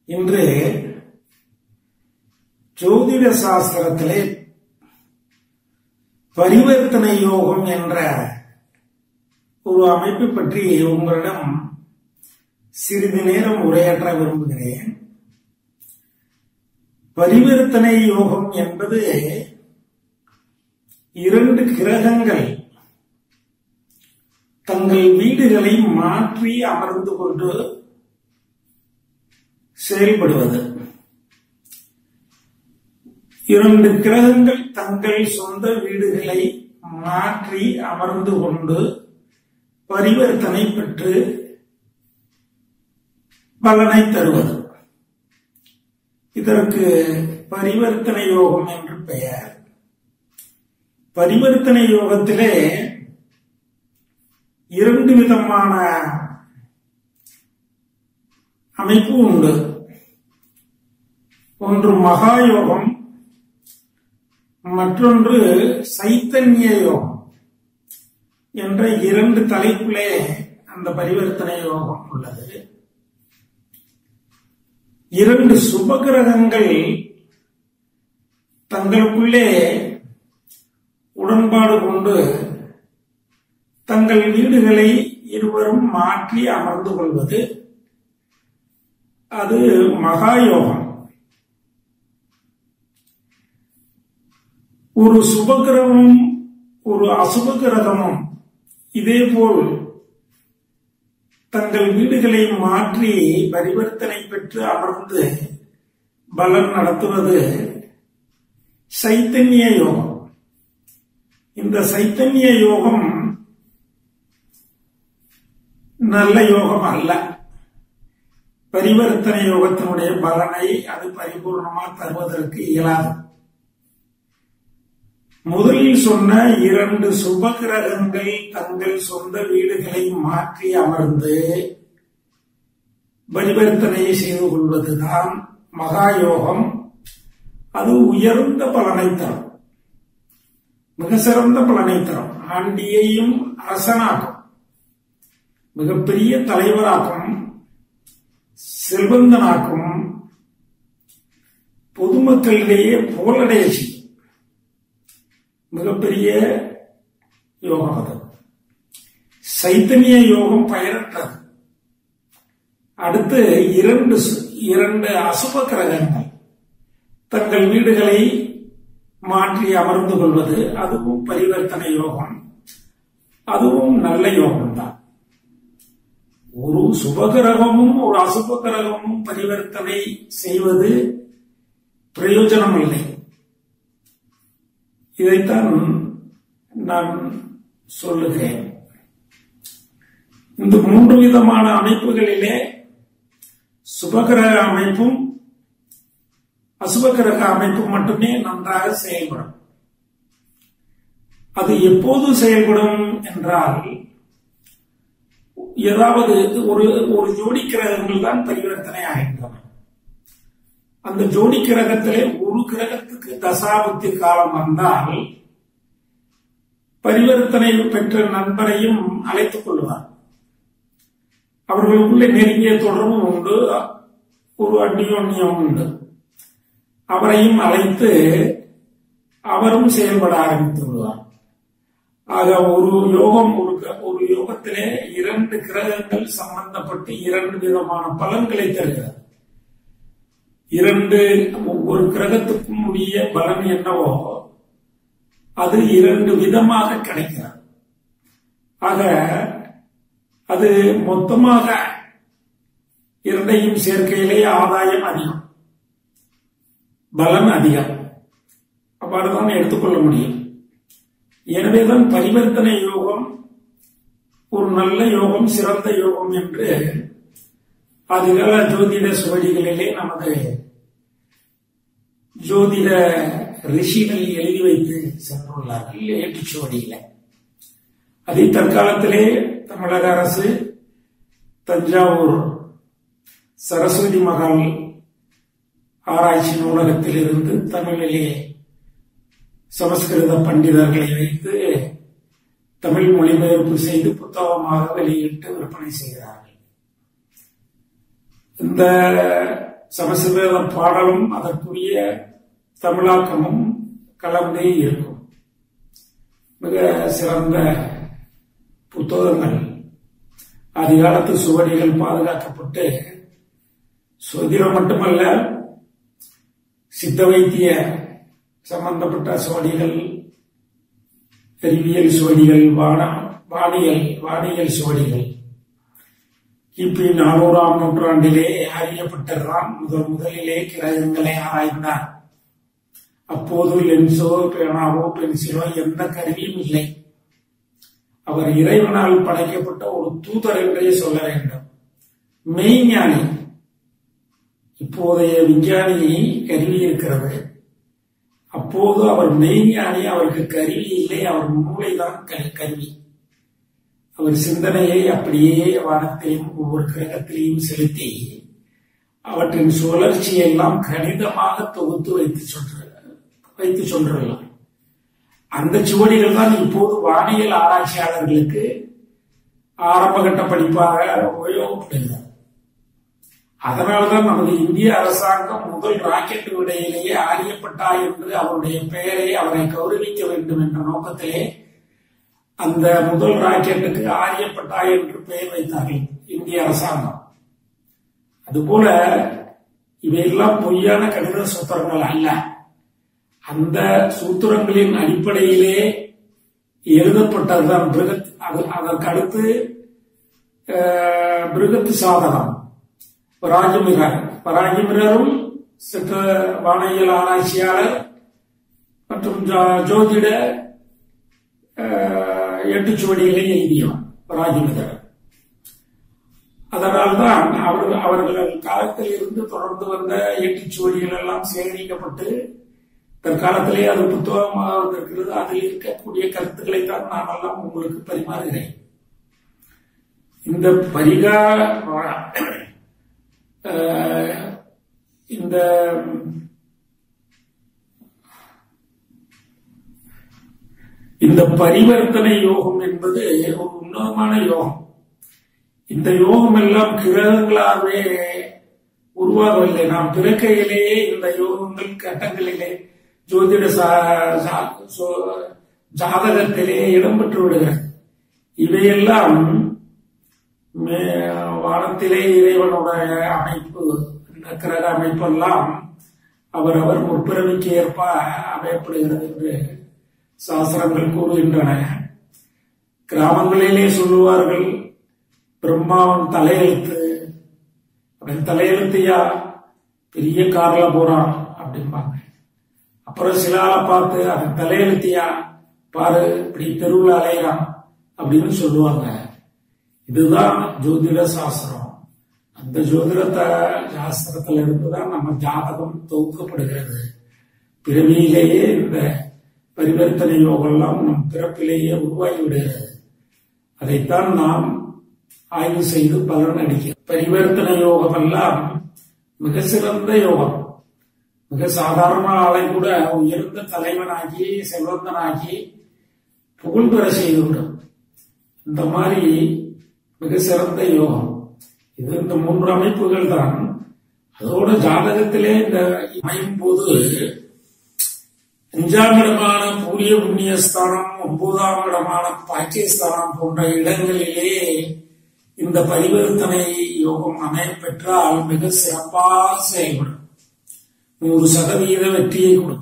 இன்று ஜோதிட சாஸ்திரத்திலே பரிவர்த்தனை யோகம் என்ற ஒரு அமைப்பு பற்றி உங்களிடம் சிறிது நேரம் உரையாற்ற விரும்புகிறேன் பரிவர்த்தனை யோகம் என்பது இரண்டு கிரகங்கள் தங்கள் வீடுகளை மாற்றி அமர்ந்து கொண்டு செயல்படுவது இரண்டு கிரகங்கள் தங்கள் சொந்த வீடுகளை மாற்றி அமர்ந்து கொண்டு பரிவர்த்தனை பெற்று பலனை தருவது இதற்கு பரிவர்த்தனை யோகம் என்று பெயர் பரிவர்த்தனை யோகத்திலே இரண்டு விதமான அமைப்பு உண்டு ஒன்று மகாயோகம் மற்றொன்று சைத்தன்ய யோகம் என்ற இரண்டு தலைப்பிலே அந்த பரிவர்த்தனை யோகம் உள்ளது இரண்டு சுபகிரகங்கள் தங்களுக்குள்ளே உடன்பாடு கொண்டு தங்கள் வீடுகளை இருவரும் மாற்றி அமர்ந்து கொள்வது அது மகாயோகம் ஒரு சுபகிரகமும் ஒரு அசுப கிரகமும் இதேபோல் தங்கள் வீடுகளை மாற்றி பரிவர்த்தனை பெற்று அமர்ந்து பலன் நடத்துவது சைத்தன்ய யோகம் இந்த சைத்தன்ய யோகம் நல்ல யோகம் அல்ல பரிவர்த்தனை யோகத்தினுடைய பலனை அது பரிபூர்ணமா தருவதற்கு இயலாது முதலில் சொன்ன இரண்டு சுப கிரகங்கள் தங்கள் சொந்த வீடுகளை மாற்றி அமர்ந்து பரிவர்த்தனை செய்து கொள்வதுதான் மகாயோகம் அது உயர்ந்த பலனை தரும் மிக சிறந்த பலனை தரும் ஆண்டியையும் அரசனாக்கும் மிகப்பெரிய தலைவராக்கும் செல்வந்தனாக்கும் பொதுமக்களிடையே புகழடைய செய்யும் மிகப்பெரிய யோகம் அது சைத்தன்ய யோகம் பயனற்றது அடுத்து இரண்டு இரண்டு அசுப கிரகங்கள் தங்கள் வீடுகளை மாற்றி அமர்ந்து கொள்வது அதுவும் பரிவர்த்தனை யோகம் அதுவும் நல்ல யோகம் தான் ஒரு சுபகிரகமும் ஒரு அசுப கிரகமும் பரிவர்த்தனை செய்வது பிரயோஜனம் இல்லை இதைத்தான் நான் சொல்லுகிறேன் இந்த மூன்று விதமான அமைப்புகளிலே சுபகிரக அமைப்பும் அசுபகிரக அமைப்பும் மட்டுமே நன்றாக செயல்படும் அது எப்போது செயல்படும் என்றால் ஏதாவது ஒரு ஒரு ஜோடி கிரகங்கள் தான் பரிவர்த்தனை ஆகின்றன அந்த ஜோடி கிரகத்திலே ஒரு கிரகத்துக்கு தசாபுத்தி காலம் வந்தால் பரிவர்த்தனை பெற்ற நண்பரையும் அழைத்துக் கொள்வார் அவர்களுக்குள்ளே நெருங்கிய தொடர்பும் உண்டு ஒரு அந்நியோன்யம் உண்டு அவரையும் அழைத்து அவரும் செயல்பட ஆரம்பித்து விடுவார் ஆக ஒரு யோகம் ஒரு ஒரு யோகத்திலே இரண்டு கிரகங்கள் சம்பந்தப்பட்டு இரண்டு விதமான பலன்களை தருகிறது இரண்டு ஒவ்வொரு கிரகத்துக்கும் உரிய பலன் என்னவோ அது இரண்டு விதமாக கிடைக்கிறது ஆக அது மொத்தமாக இரண்டையும் சேர்க்கையிலே ஆதாயம் அதிகம் பலன் அதிகம் அவ்வாறுதான் எடுத்துக்கொள்ள முடியும் எனவேதான் பரிவர்த்தனை யோகம் ஒரு நல்ல யோகம் சிறந்த யோகம் என்று ஆதிகால ஜோதிட சுவடிகளிலே நமது ஜோதிட ரிஷிகள் எழுதி வைத்து சென்றுள்ளார்கள் ஏட்டுச்சுவடியில அதை தற்காலத்திலே தமிழக அரசு தஞ்சாவூர் சரஸ்வதி மகால் ஆராய்ச்சி நூலகத்தில் இருந்து தமிழிலே சமஸ்கிருத பண்டிதர்களை வைத்து தமிழ் மொழிபெயர்ப்பு செய்து புத்தகமாக வெளியிட்டு விற்பனை செய்கிறார்கள் இந்த சமஸ்கிருத பாடலும் அதற்குரிய தமிழாக்கமும் கலந்தே இருக்கும் மிக சிறந்த புத்தகங்கள் அதிகாலத்து சுவடிகள் பாதுகாக்கப்பட்டு சுதந்திரம் மட்டுமல்ல சித்த வைத்திய சம்பந்தப்பட்ட சுவடிகள் அறிவியல் சுவடிகள் வான வானியல் வானியல் சுவடிகள் கிபி நானூறாம் நூற்றாண்டிலே அறியப்பட்டதுதான் முதல் முதலிலே கிரகங்களை ஆராய்ந்தார் அப்போது லென்ஸோ பேனாவோ பென்சிலோ எந்த கருவியும் இல்லை அவர் இறைவனால் படைக்கப்பட்ட ஒரு தூதர் என்றே சொல்ல வேண்டும் மெய்ஞானி இப்போதைய விஞ்ஞானி கருவி இருக்கிறது அப்போது அவர் மெய்ஞானி அவருக்கு கருவி இல்லை அவர் மூளைதான் கருவி அவர் சிந்தனையை அப்படியே வானத்திலும் ஒவ்வொரு கிரகத்திலையும் செலுத்தி அவற்றின் சுழற்சியை எல்லாம் கணிதமாக தொகுத்து வைத்து சொல்ற வைத்து சொல்றலாம் அந்த சுவடிகள் தான் இப்போது வானியல் ஆராய்ச்சியாளர்களுக்கு ஆரம்பகட்ட படிப்பாக உபயோகப்படுகிறது அதனால்தான் நமது இந்திய அரசாங்கம் முதல் ராக்கெட் விடையிலேயே ஆரியப்பட்டா என்று அவருடைய பெயரை அவரை கௌரவிக்க வேண்டும் என்ற நோக்கத்திலே அந்த முதல் ராக்கெட்டுக்கு ஆரியப்பட்டா என்று பெயர் வைத்தார்கள் இந்திய அரசாங்கம் அதுபோல இவையெல்லாம் பொய்யான கணித சூத்திரங்கள் அல்ல அந்த சூத்திரங்களின் அடிப்படையிலே எழுதப்பட்டதுதான் பிருகத் அதற்கு அடுத்து பிருகத் சாதனம் பராஜமிரர் பராஜமிரரும் சிற்ற வானியல் ஆராய்ச்சியாளர் மற்றும் ஜோதிட எட்டு சுவடிகளை எழுதியவர் பராஜமிரர் அதனால்தான் அவர்கள் அவர்கள் காலத்தில் இருந்து தொடர்ந்து வந்த எட்டு சுவடிகள் எல்லாம் சேகரிக்கப்பட்டு தற்காலத்திலே அது புத்தகமாக வந்திருக்கிறது அதில் இருக்கக்கூடிய கருத்துக்களை தான் நான் எல்லாம் உங்களுக்கு பரிமாறுகிறேன் இந்த பரிகா இந்த இந்த பரிவர்த்தனை யோகம் என்பது ஒரு உன்னதமான யோகம் இந்த யோகம் எல்லாம் கிரகங்களாகவே உருவாகவில்லை நாம் பிறக்கையிலேயே இந்த யோகங்கள் கட்டங்களிலே ஜோதிட ஜாதகத்திலே இடம்பெற்று விடுகிறது இவையெல்லாம் வானத்திலே இறைவனுடைய அமைப்பு கிரக அமைப்பெல்லாம் அவரவர் முற்பிறவிக்கு ஏற்ப அமையப்படுகிறது என்று சாஸ்திரங்கள் கூறுகின்றன கிராமங்களிலே சொல்லுவார்கள் பிரம்மாவன் தலையெழுத்து அவன் தலையெழுத்தியா பெரிய கார்ல போறான் அப்படிம்பாங்க அப்புறம் சில ஆளை பார்த்து அவன் தலையெழுத்தியா பாரு இப்படி தெருவில் அலையிறான் அப்படின்னு சொல்லுவாங்க இதுதான் ஜோதிட சாஸ்திரம் அந்த ஜோதிடத்தை சாஸ்திரத்துல இருந்துதான் நம்ம ஜாதகம் தொகுக்கப்படுகிறது பிறவியிலேயே இந்த பரிவர்த்தனை யோகம்லாம் நம் பிறப்பிலேயே உருவாகி விடுகிறது அதைத்தான் நாம் ஆய்வு செய்து பலன் அடிக்கிறோம் பரிவர்த்தனை யோகம் எல்லாம் மிக சிறந்த யோகம் மிக சாதாரண ஆளை கூட உயர்ந்த தலைவனாகி செல்வந்தனாகி புகழ் பெற செய்துவிடும் இந்த மாதிரி மிக சிறந்த யோகம் இது இந்த மூன்று அமைப்புகள் தான் அதோட ஜாதகத்திலே இந்த அமையும் போது அஞ்சாம் இடமான பூரிய புண்ணியஸ்தானம் ஒன்பதாம் இடமான பாக்கியஸ்தானம் போன்ற இடங்களிலே இந்த பரிவர்த்தனை யோகம் அமைப்பெற்றால் மிக சிறப்பாக செயல்படும் நூறு சதவீத வெற்றியை கொடுக்கும்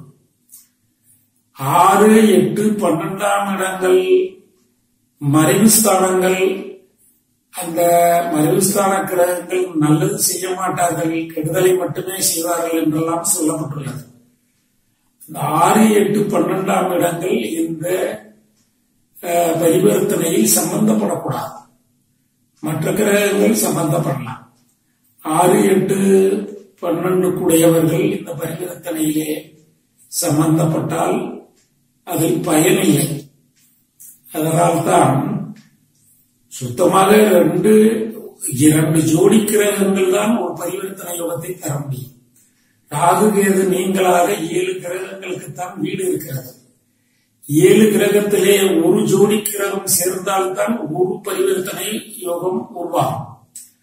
ஆறு எட்டு பன்னெண்டாம் இடங்கள் மறைவு ஸ்தானங்கள் அந்த மறைவுஸ்தான கிரகங்கள் நல்லது செய்ய மாட்டார்கள் கெடுதலை மட்டுமே செய்வார்கள் என்றெல்லாம் சொல்லப்பட்டுள்ளது இந்த ஆறு எட்டு பன்னெண்டாம் இடங்கள் இந்த பரிவர்த்தனையில் சம்பந்தப்படக்கூடாது மற்ற கிரகங்கள் சம்பந்தப்படலாம் ஆறு எட்டு பன்னெண்டு கூடையவர்கள் இந்த பரிவர்த்தனையிலே சம்பந்தப்பட்டால் அதில் பயனில்லை அதனால்தான் சுத்தமாக ரெண்டு இரண்டு ஜோடி கிரகங்கள் தான் ஒரு பரிவர்த்தனை யோகத்தை தர முடியும் ராகு கேது நீங்களாக ஏழு கிரகங்களுக்கு தான் வீடு இருக்கிறது ஏழு கிரகத்திலே ஒரு ஜோடி கிரகம் சேர்ந்தால்தான் ஒரு பரிவர்த்தனை யோகம் உருவாகும்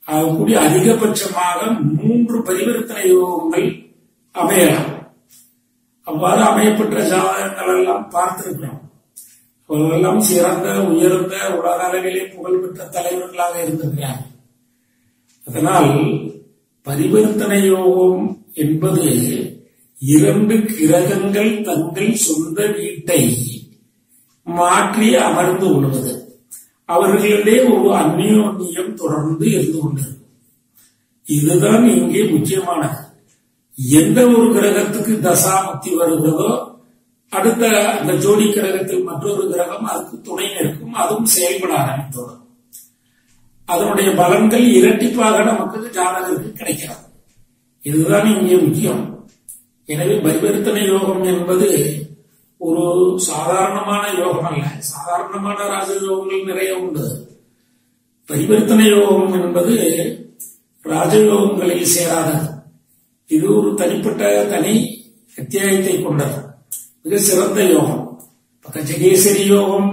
ஆகக்கூடிய அதிகபட்சமாக மூன்று பரிவர்த்தனை யோகங்கள் அமையலாம் அவ்வாறு அமையப்பெற்ற ஜாதகங்கள் எல்லாம் பார்த்திருக்கிறோம் அவர்களெல்லாம் சிறந்த உயர்ந்த உலக அளவிலே புகழ்பெற்ற தலைவர்களாக இருந்திருக்கிறார்கள் அதனால் பரிவர்த்தனை யோகம் என்பது இரண்டு கிரகங்கள் தங்கள் சொந்த வீட்டை மாற்றி அமர்ந்து கொள்வது அவர்களிடையே ஒரு அந்நியோன்யம் தொடர்ந்து இருந்து கொண்டிருக்கும் இதுதான் இங்கே முக்கியமானது எந்த ஒரு கிரகத்துக்கு தசாமத்தி வருகிறதோ அடுத்த அந்த ஜோடி கிரகத்தில் மற்றொரு கிரகம் அதுக்கு துணை நிற்கும் அதுவும் செயல்பட ஆரம்பித்தோடும் அதனுடைய பலன்கள் இரட்டிப்பாக நமக்கு ஜாதகருக்கு கிடைக்கிறது இதுதான் இங்கே முக்கியம் எனவே பரிவர்த்தனை யோகம் என்பது ஒரு சாதாரணமான யோகம் அல்ல சாதாரணமான ராஜயோகங்கள் நிறைய உண்டு பரிவர்த்தனை யோகம் என்பது ராஜயோகங்களில் சேராதது இது ஒரு தனிப்பட்ட தனி அத்தியாயத்தை கொண்டது மிக சிறந்த யோகம் கஜகேசரி யோகம்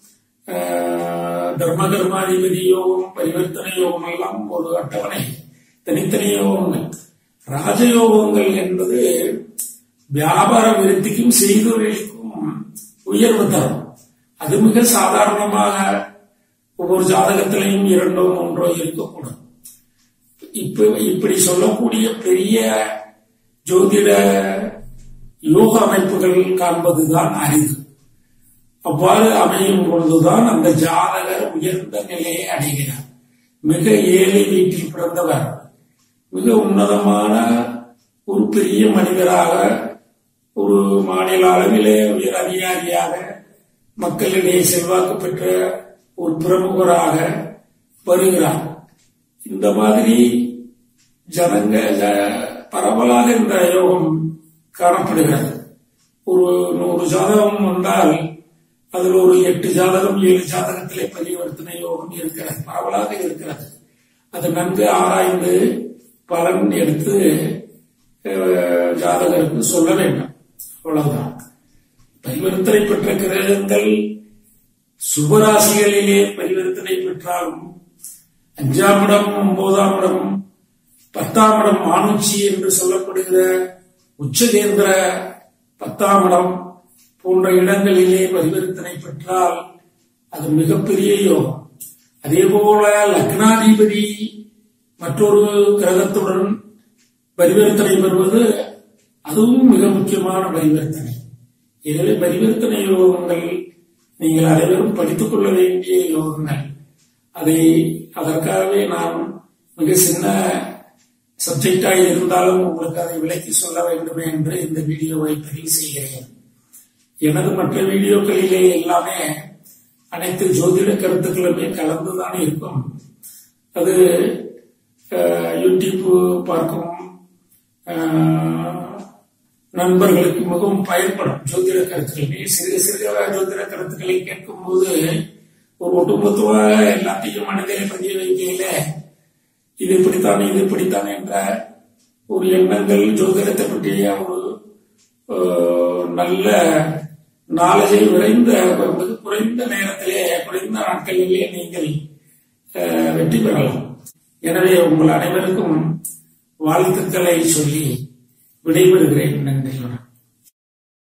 தர்ம கர்மாதிபதி யோகம் பரிவர்த்தனை யோகம் எல்லாம் ஒரு அட்டவணை தனித்தனி யோகங்கள் ராஜயோகங்கள் என்பது வியாபார விருத்திக்கும் செய்தொழிலுக்கும் உயர்வு தரும் அது மிக சாதாரணமாக ஒவ்வொரு ஜாதகத்திலையும் இரண்டோ மூன்றோ இருக்கக்கூடும் இப்ப இப்படி சொல்லக்கூடிய பெரிய ஜோதிட யோக அமைப்புகள் காண்பதுதான் அரிது அவ்வாறு அமையும் பொழுதுதான் அந்த ஜாதகர் உயர்ந்த நிலையை அடைகிறார் மிக ஏழை வீட்டில் பிறந்தவர் மிக உன்னதமான ஒரு பெரிய மனிதராக ஒரு மாநில அளவிலே உயர் அதிகாரியாக மக்களிடையே செல்வாக்கு பெற்ற ஒரு பிரமுகராக வருகிறார் இந்த மாதிரி ஜனங்க பரவலாக இந்த யோகம் காணப்படுகிறது ஒரு நூறு ஜாதகம் வந்தால் அதில் ஒரு எட்டு ஜாதகம் ஏழு ஜாதகத்திலே பரிவர்த்தனை யோகம் இருக்கிறது பரவலாக இருக்கிறது அது நன்கு ஆராய்ந்து பலன் எடுத்து ஜாதகருக்கு சொல்ல வேண்டும் அவ்வளவுதான் பரிவர்த்தனை பெற்ற கிரகங்கள் சுபராசிகளிலே பரிவர்த்தனை பெற்றாலும் அஞ்சாம் இடம் ஒன்பதாம் இடம் பத்தாம் இடம் ஆணுச்சி என்று சொல்லப்படுகிற உச்சகேந்திர பத்தாம் இடம் போன்ற இடங்களிலே பரிவர்த்தனை பெற்றால் அது மிகப்பெரிய யோகம் அதே போல லக்னாதிபதி மற்றொரு கிரகத்துடன் பரிவர்த்தனை பெறுவது அதுவும் மிக முக்கியமான பரிவர்த்தனை எனவே பரிவர்த்தனை யோகங்கள் நீங்கள் அனைவரும் படித்துக் கொள்ள வேண்டிய யோகங்கள் அதை அதற்காகவே நான் மிக சின்ன சப்ஜெக்டாக இருந்தாலும் உங்களுக்கு அதை விளக்கி சொல்ல வேண்டும் என்று இந்த வீடியோவை பதிவு செய்கிறேன் எனது மற்ற வீடியோக்களிலே எல்லாமே அனைத்து ஜோதிட கருத்துக்களுமே கலந்துதான் இருக்கும் அது யூடியூப் பார்க்கும் நண்பர்களுக்கு மிகவும் பயன்படும் ஜோதிட கருத்துக்கள் சிறிய சிறிய ஜோதிட கருத்துக்களை கேட்கும் போது ஒரு ஒட்டுமொத்தமாக எல்லாத்தையும் மனதிலே பதிய வைக்கையில இது இப்படித்தான் இது இப்படித்தான் என்ற ஒரு எண்ணங்கள் ஜோதிடத்தை பற்றிய ஒரு நல்ல நாலேஜை விரைந்த மிக குறைந்த நேரத்திலே குறைந்த நாட்களிலே நீங்கள் வெற்றி பெறலாம் எனவே உங்கள் அனைவருக்கும் வாழ்த்துக்களை சொல்லி விடைபெறுகிறேன் நன்றி